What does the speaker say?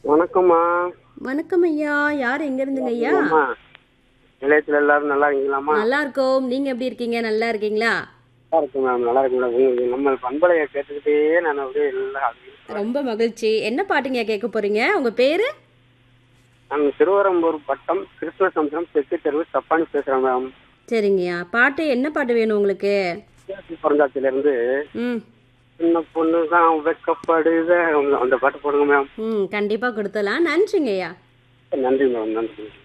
வணக்கம்மா வணக்கம் ஐயா யார் எங்க இருந்துங்க ஐயா அம்மா நிலையத்தில் எல்லாரும் நல்லா இருக்கீங்களாம்மா நல்லா இருக்கோம் நீங்க எப்படி இருக்கீங்க நல்லா இருக்கீங்களா நல்லா இருக்கு மேம் நல்லா இருக்கு மேடம் உங்க நம்ம பண்பலையை கேட்டுக்கிட்டே நான் அப்படியே எல்லாம் ரொம்ப மகிழ்ச்சி என்ன பாட்டுங்க கேட்க போறீங்க உங்க பேரு நான் திருவரம்பூர் பட்டம் கிருஷ்ண சமுத்திரம் தெற்கு தெருவு தப்பானி பேசுறேன் மேம் சரிங்கய்யா பாட்டு என்ன பாட்டு வேணும் உங்களுக்கு பிறந்தாச்சில இருந்து ம் சின்ன பொண்ணு தான் வெக்கப்படுத அந்த பாட்டு போடுங்க மேம் ம் கண்டிப்பா கொடுத்தலாம் நன்றிங்க ஐயா நன்றி மேம் நன்றி